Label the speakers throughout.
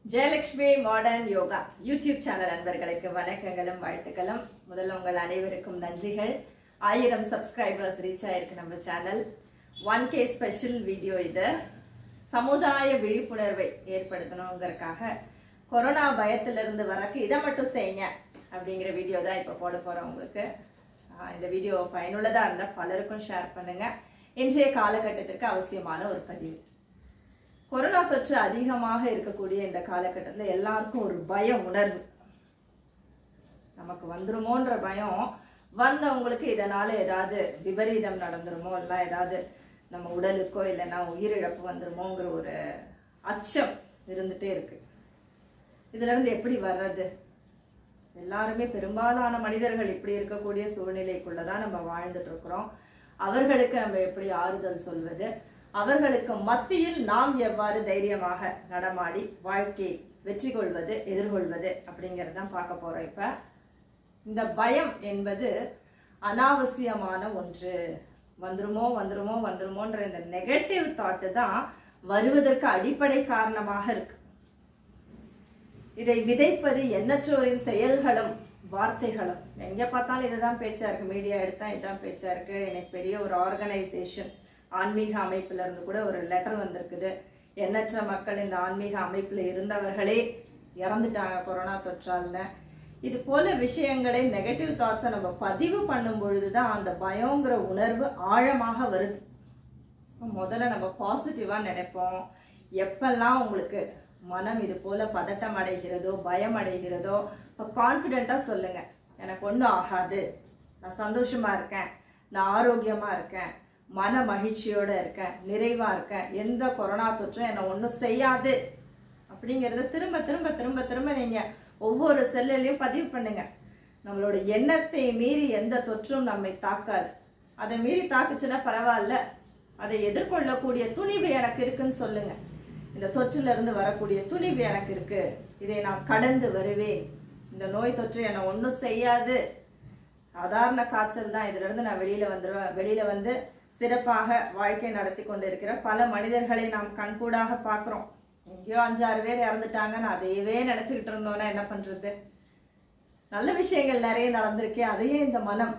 Speaker 1: Jayalakshmi modern yoga YouTube channel நண்பர்களுக்கு வணக்கங்களும் வாழ்த்துக்களும் முதல்ல உங்கள் அனைவருக்கும் நன்றிகள் ஆயிரம் சப்ஸ்கிரைபர்ஸ் ரீச் ஆயிருக்கு நம்ம channel one K special video இது சமுதாய விழிப்புணர்வை ஏற்படுத்தணுங்கிறதுக்காக கொரோனா பயத்திலிருந்து வரக்கு இதை மட்டும் செய்யுங்க அப்படிங்கிற வீடியோ தான் இப்போ போட போறோம் உங்களுக்கு ஆஹ் இந்த வீடியோ பயனுள்ளதா இருந்தா பலருக்கும் ஷேர் பண்ணுங்க இன்றைய காலகட்டத்திற்கு அவசியமான ஒரு பதிவு கொரோனா தொற்று அதிகமாக இருக்கக்கூடிய இந்த காலகட்டத்தில் எல்லாருக்கும் ஒரு பய உணர்வு நமக்கு வந்துருமோன்ற பயம் வந்தவங்களுக்கு இதனால ஏதாவது விபரீதம் நடந்துருமோ இல்லை ஏதாவது நம்ம உடலுக்கோ இல்லைன்னா உயிரிழப்பு வந்துருமோங்கிற ஒரு அச்சம் இருந்துட்டே இருக்கு இதுல இருந்து எப்படி வர்றது எல்லாருமே பெரும்பாலான மனிதர்கள் இப்படி இருக்கக்கூடிய சூழ்நிலைக்குள்ளதான் நம்ம வாழ்ந்துட்டு இருக்கிறோம் அவர்களுக்கு நம்ம எப்படி ஆறுதல் சொல்வது அவர்களுக்கு மத்தியில் நாம் எவ்வாறு தைரியமாக நடமாடி வாழ்க்கையை வெற்றி கொள்வது எதிர்கொள்வது அப்படிங்கறதான் பார்க்க போறோம் இப்ப இந்த பயம் என்பது அனாவசியமான ஒன்று வந்துருமோ வந்துருமோ வந்துருமோன்ற இந்த நெகட்டிவ் தாட்டு தான் வருவதற்கு அடிப்படை காரணமாக இருக்கு இதை விதைப்பது எண்ணற்றோரின் செயல்களும் வார்த்தைகளும் எங்க பார்த்தாலும் இதுதான் பேச்சா இருக்கு மீடியா எடுத்தா இதுதான் பேச்சா இருக்கு எனக்கு பெரிய ஒரு ஆர்கனைசேஷன் ஆன்மீக அமைப்புல இருந்து கூட ஒரு லெட்டர் வந்திருக்குது எண்ணற்ற மக்கள் இந்த ஆன்மீக அமைப்புல இருந்தவர்களே இறந்துட்டாங்க கொரோனா தொற்றால இது போல விஷயங்களை நெகட்டிவ் தாட்ஸை நம்ம பதிவு பண்ணும் பொழுதுதான் அந்த பயங்கிற உணர்வு ஆழமாக வருது முதல்ல நம்ம பாசிட்டிவா நினைப்போம் எப்பெல்லாம் உங்களுக்கு மனம் இது போல பதட்டம் அடைகிறதோ பயம் அடைகிறதோ இப்போ கான்ஃபிடென்ட்டா சொல்லுங்க எனக்கு ஒன்றும் ஆகாது நான் சந்தோஷமா இருக்கேன் நான் ஆரோக்கியமா இருக்கேன் மன மகிழ்ச்சியோட இருக்கேன் நிறைவா இருக்கேன் எந்த கொரோனா தொற்றும் என்னை ஒன்றும் செய்யாது அப்படிங்கிறத திரும்ப திரும்ப திரும்ப திரும்ப நீங்க ஒவ்வொரு செல்லுலையும் பதிவு பண்ணுங்க நம்மளோட எண்ணத்தை மீறி எந்த தொற்றும் நம்மை தாக்காது அதை மீறி தாக்குச்சுன்னா பரவாயில்ல அதை எதிர்கொள்ளக்கூடிய துணிவு எனக்கு இருக்குன்னு சொல்லுங்க இந்த தொற்றுல இருந்து வரக்கூடிய துணிவு எனக்கு இருக்கு இதை நான் கடந்து வருவேன் இந்த நோய் தொற்று என்னை ஒன்றும் செய்யாது சாதாரண காய்ச்சல் தான் இதுல இருந்து நான் வெளியில வந்துடுவேன் வெளியில வந்து சிறப்பாக வாழ்க்கை நடத்தி கொண்டு இருக்கிற பல மனிதர்களை நாம் கண்கூடாக பார்க்கிறோம் எங்கேயோ அஞ்சாறு பேர் இறந்துட்டாங்கன்னு அதையவே நினைச்சுக்கிட்டு இருந்தோம்னா என்ன பண்றது நல்ல விஷயங்கள் நிறைய நடந்திருக்கே அதையே இந்த மனம்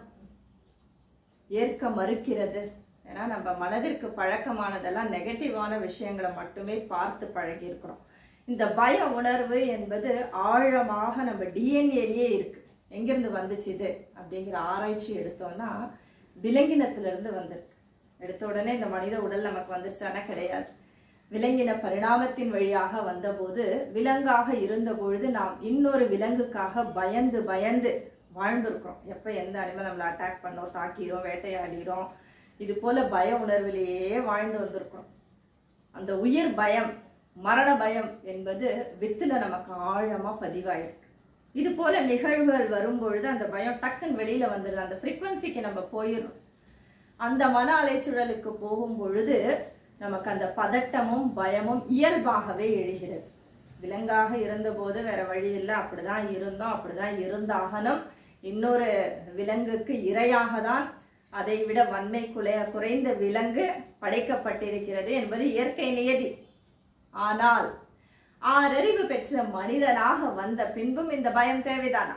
Speaker 1: ஏற்க மறுக்கிறது ஏன்னா நம்ம மனதிற்கு பழக்கமானதெல்லாம் நெகட்டிவான விஷயங்களை மட்டுமே பார்த்து பழகி இருக்கிறோம் இந்த பய உணர்வு என்பது ஆழமாக நம்ம டிஎன்ஏலயே இருக்கு எங்கிருந்து வந்துச்சு இது அப்படிங்கிற ஆராய்ச்சி எடுத்தோம்னா விலங்கினத்துல இருந்து வந்திருக்கு எடுத்த உடனே இந்த மனித உடல் நமக்கு வந்துருச்சானா கிடையாது விலங்கின பரிணாமத்தின் வழியாக வந்தபோது விலங்காக இருந்த பொழுது நாம் இன்னொரு விலங்குக்காக பயந்து பயந்து வாழ்ந்திருக்கிறோம் எப்ப எந்த அனிமல் நம்மளை அட்டாக் பண்ணோம் தாக்கிறோம் வேட்டையாடிறோம் இது போல பய உணர்விலேயே வாழ்ந்து வந்திருக்கிறோம் அந்த உயிர் பயம் மரண பயம் என்பது வித்துல நமக்கு ஆழமா பதிவாயிருக்கு இது போல நிகழ்வுகள் வரும்பொழுது அந்த பயம் டக்குன்னு வெளியில வந்துடுது அந்த ஃப்ரீக்வன்சிக்கு நம்ம போயிடும் அந்த மன அலைச்சூழலுக்கு போகும் பொழுது நமக்கு அந்த பதட்டமும் பயமும் இயல்பாகவே எழுகிறது விலங்காக இருந்தபோது வேற வழி இல்லை அப்படிதான் இருந்தோம் அப்படிதான் இருந்தாகணும் இன்னொரு விலங்குக்கு இரையாக தான் அதை விட வன்மை குலைய குறைந்த விலங்கு படைக்கப்பட்டிருக்கிறது என்பது இயற்கை நியதி ஆனால் ஆறறிவு பெற்ற மனிதனாக வந்த பின்பும் இந்த பயம் தேவைதானா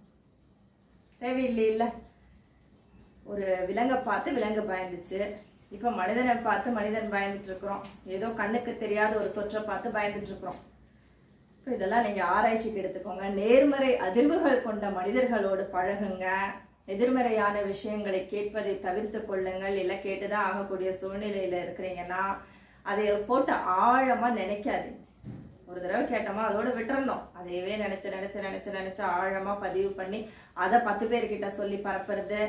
Speaker 1: தேவையில்லை இல்ல ஒரு விலங்கை பார்த்து விலங்கு பயந்துச்சு இப்ப மனிதனை பார்த்து மனிதன் பயந்துட்டு இருக்கிறோம் ஏதோ கண்ணுக்கு தெரியாத ஒரு தொற்றை பார்த்து பயந்துட்டு இருக்கிறோம் இப்ப இதெல்லாம் நீங்க ஆராய்ச்சிக்கு எடுத்துக்கோங்க நேர்மறை அதிர்வுகள் கொண்ட மனிதர்களோடு பழகுங்க எதிர்மறையான விஷயங்களை கேட்பதை தவிர்த்து கொள்ளுங்கள் இல்லை கேட்டுதான் ஆகக்கூடிய சூழ்நிலையில இருக்கிறீங்கன்னா அதை போட்டு ஆழமா நினைக்காதீங்க ஒரு தடவை கேட்டோமா அதோட விட்டுறணும் அதையவே நினைச்சு நினைச்சு நினைச்சு நினைச்சு ஆழமா பதிவு பண்ணி அதை பத்து பேர்கிட்ட சொல்லி பரப்புறது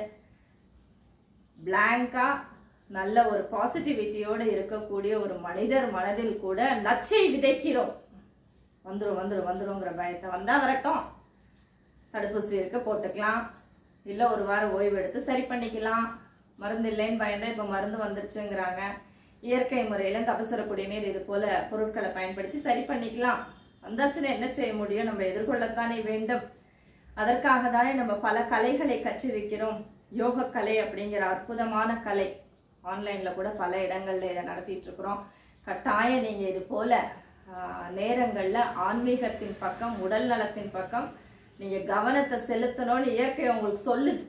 Speaker 1: பிளாங்கா நல்ல ஒரு பாசிட்டிவிட்டியோட இருக்கக்கூடிய ஒரு மனிதர் மனதில் கூட நச்சை விதைக்கிறோம் வந்துரும் வந்துரும் வந்துருங்கிற பயத்தை வந்தா வரட்டும் தடுப்பூசி இருக்க போட்டுக்கலாம் இல்ல ஒரு வாரம் ஓய்வு எடுத்து சரி பண்ணிக்கலாம் மருந்து இல்லைன்னு பயந்தா இப்ப மருந்து வந்துருச்சுங்கிறாங்க இயற்கை முறையில கபசுர குடிநீர் இது போல பொருட்களை பயன்படுத்தி சரி பண்ணிக்கலாம் வந்தாச்சுன்னா என்ன செய்ய முடியும் நம்ம எதிர்கொள்ளத்தானே வேண்டும் அதற்காக தானே நம்ம பல கலைகளை கற்றிருக்கிறோம் யோக கலை அப்படிங்கிற அற்புதமான கலை ஆன்லைன்ல கூட பல இடங்கள்ல இதை நடத்திட்டு இருக்கிறோம் கட்டாயம் நீங்க இது போல ஆஹ், நேரங்கள்ல ஆன்மீகத்தின் பக்கம் உடல் நலத்தின் பக்கம் நீங்க கவனத்தை செலுத்தணும்னு இயற்கை உங்களுக்கு சொல்லுது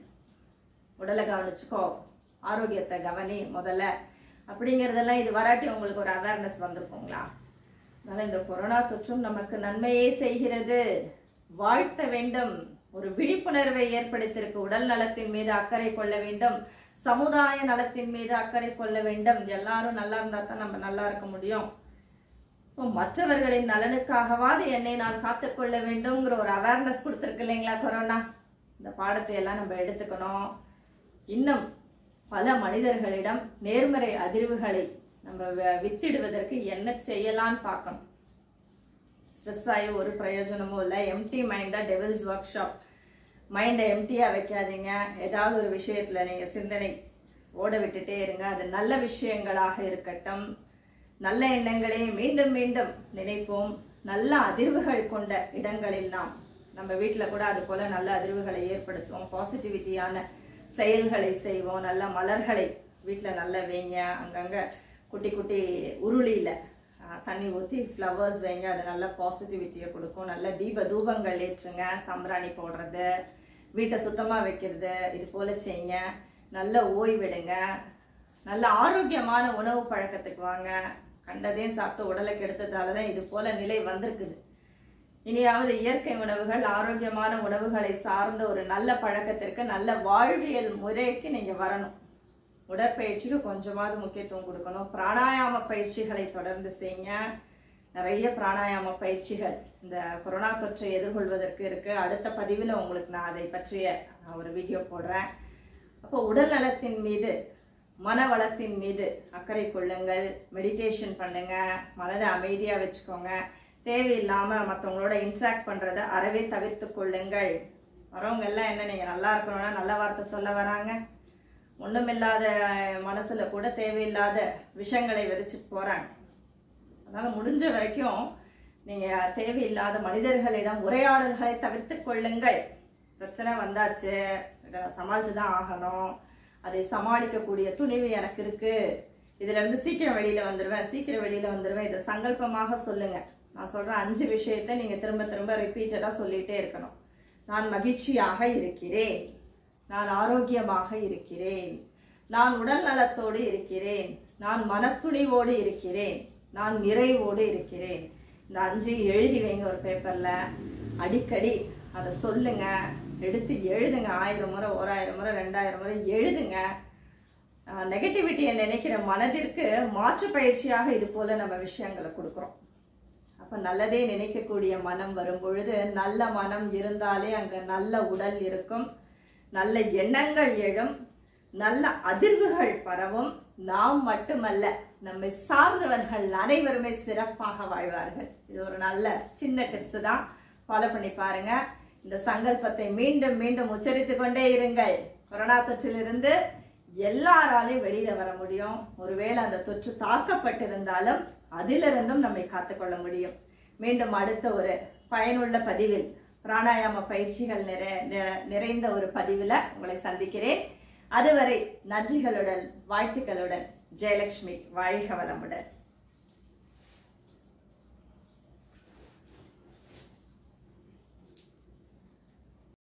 Speaker 1: உடலை கவனிச்சுக்கோ ஆரோக்கியத்தை கவனி முதல்ல அப்படிங்கிறதெல்லாம் இது வராட்டி உங்களுக்கு ஒரு அவேர்னஸ் வந்திருக்குங்களா அதனால இந்த கொரோனா தொற்றும் நமக்கு நன்மையே செய்கிறது வாழ்த்த வேண்டும் ஒரு விழிப்புணர்வை ஏற்படுத்தியிருக்கு உடல் நலத்தின் மீது அக்கறை கொள்ள வேண்டும் சமுதாய நலத்தின் மீது அக்கறை கொள்ள வேண்டும் எல்லாரும் நல்லா இருந்தா தான் நம்ம நல்லா இருக்க முடியும் இப்போ மற்றவர்களின் நலனுக்காகவாது என்னை நான் காத்துக்கொள்ள வேண்டும்ங்கிற ஒரு அவேர்னஸ் கொடுத்துருக்கு இல்லைங்களா கொரோனா இந்த பாடத்தை எல்லாம் நம்ம எடுத்துக்கணும் இன்னும் பல மனிதர்களிடம் நேர்மறை அதிர்வுகளை நம்ம வ- வித்திடுவதற்கு என்ன செய்யலாம்னு பார்க்கணும் ஸ்ட்ரெஸ் ஆகி ஒரு பிரயோஜனமும் இல்லை எம்டி மைண்ட் தான் டெவில்ஸ் ஒர்க் ஷாப் மைண்டை எம்டியாக வைக்காதீங்க ஏதாவது ஒரு விஷயத்தில் நீங்கள் சிந்தனை ஓட விட்டுட்டே இருங்க அது நல்ல விஷயங்களாக இருக்கட்டும் நல்ல எண்ணங்களை மீண்டும் மீண்டும் நினைப்போம் நல்ல அதிர்வுகள் கொண்ட இடங்களில் நாம் நம்ம வீட்டில் கூட அது போல நல்ல அதிர்வுகளை ஏற்படுத்துவோம் பாசிட்டிவிட்டியான செயல்களை செய்வோம் நல்ல மலர்களை வீட்டில் நல்லா வைங்க அங்கங்கே குட்டி குட்டி உருளியில் தண்ணி ஊற்றி ஃப்ளவர்ஸ் வைங்க அது நல்ல பாசிட்டிவிட்டியை கொடுக்கும் நல்ல தீப தூபங்கள் ஏற்றுங்க சம்பிராணி போடுறது வீட்டை சுத்தமாக வைக்கிறது இது போல செய்யுங்க நல்ல ஓய்வெடுங்க நல்ல ஆரோக்கியமான உணவு பழக்கத்துக்கு வாங்க கண்டதையும் சாப்பிட்டு உடலை கெடுத்ததால தான் இது போல நிலை வந்திருக்குது இனியாவது இயற்கை உணவுகள் ஆரோக்கியமான உணவுகளை சார்ந்த ஒரு நல்ல பழக்கத்திற்கு நல்ல வாழ்வியல் முறைக்கு நீங்க வரணும் உடற்பயிற்சிக்கு கொஞ்சமாவது முக்கியத்துவம் கொடுக்கணும் பிராணாயாம பயிற்சிகளை தொடர்ந்து செய்யுங்க நிறைய பிராணாயாம பயிற்சிகள் இந்த கொரோனா தொற்றை எதிர்கொள்வதற்கு இருக்கு அடுத்த பதிவில் உங்களுக்கு நான் அதை பற்றிய ஒரு வீடியோ போடுறேன் அப்போ உடல் நலத்தின் மீது மன வளத்தின் மீது அக்கறை கொள்ளுங்கள் மெடிடேஷன் பண்ணுங்க மனதை அமைதியா வச்சுக்கோங்க தேவையில்லாம மற்றவங்களோட இன்ட்ராக்ட் பண்றதை அறவே தவிர்த்து கொள்ளுங்கள் வரவங்க எல்லாம் என்ன நீங்க நல்லா இருக்கணும்னா நல்ல வார்த்தை சொல்ல வராங்க ஒண்ணுமில்லாத மனசுல கூட தேவையில்லாத விஷயங்களை விதைச்சிட்டு போறாங்க அதனால முடிஞ்ச வரைக்கும் நீங்க தேவையில்லாத மனிதர்களிடம் உரையாடல்களை தவிர்த்து கொள்ளுங்கள் பிரச்சனை வந்தாச்சு இதை சமாளிச்சுதான் ஆகணும் அதை சமாளிக்கக்கூடிய துணிவு எனக்கு இருக்கு இதுல இருந்து சீக்கிரம் வெளியில வந்துருவேன் சீக்கிரம் வெளியில வந்துருவேன் இதை சங்கல்பமாக சொல்லுங்க நான் சொல்ற அஞ்சு விஷயத்தை நீங்க திரும்ப திரும்ப ரிப்பீட்டடா சொல்லிட்டே இருக்கணும் நான் மகிழ்ச்சியாக இருக்கிறேன் நான் ஆரோக்கியமாக இருக்கிறேன் நான் உடல் நலத்தோடு இருக்கிறேன் நான் மனத்துணிவோடு இருக்கிறேன் நான் நிறைவோடு இருக்கிறேன் இந்த அஞ்சு எழுதி வைங்க ஒரு பேப்பர்ல அடிக்கடி அதை சொல்லுங்க எடுத்து எழுதுங்க ஆயிரம் முறை ஓராயிரம் முறை ரெண்டாயிரம் முறை எழுதுங்க நெகட்டிவிட்டியை நினைக்கிற மனதிற்கு மாற்று பயிற்சியாக இது போல நம்ம விஷயங்களை கொடுக்குறோம் அப்ப நல்லதே நினைக்கக்கூடிய மனம் வரும் பொழுது நல்ல மனம் இருந்தாலே அங்க நல்ல உடல் இருக்கும் நல்ல எண்ணங்கள் எழும் நல்ல அதிர்வுகள் பரவும் நாம் மட்டுமல்ல நம்மை சார்ந்தவர்கள் அனைவருமே சிறப்பாக வாழ்வார்கள் இது ஒரு நல்ல சின்ன டிப்ஸ் தான் ஃபாலோ பண்ணி பாருங்க இந்த சங்கல்பத்தை மீண்டும் மீண்டும் உச்சரித்து கொண்டே இருங்கள் கொரோனா தொற்றிலிருந்து எல்லாராலையும் வெளியில வர முடியும் ஒருவேளை அந்த தொற்று தாக்கப்பட்டிருந்தாலும் அதிலிருந்தும் நம்மை காத்துக்கொள்ள முடியும் மீண்டும் அடுத்த ஒரு பயனுள்ள பதிவில் பிராணாயாம பயிற்சிகள் நிறை நிறை- நிறைந்த ஒரு பதிவில் உங்களை சந்திக்கிறேன் அதுவரை நன்றிகளுடன் வாழ்த்துக்களுடன் ஜெயலட்சுமி வாழ்க வளமுடன்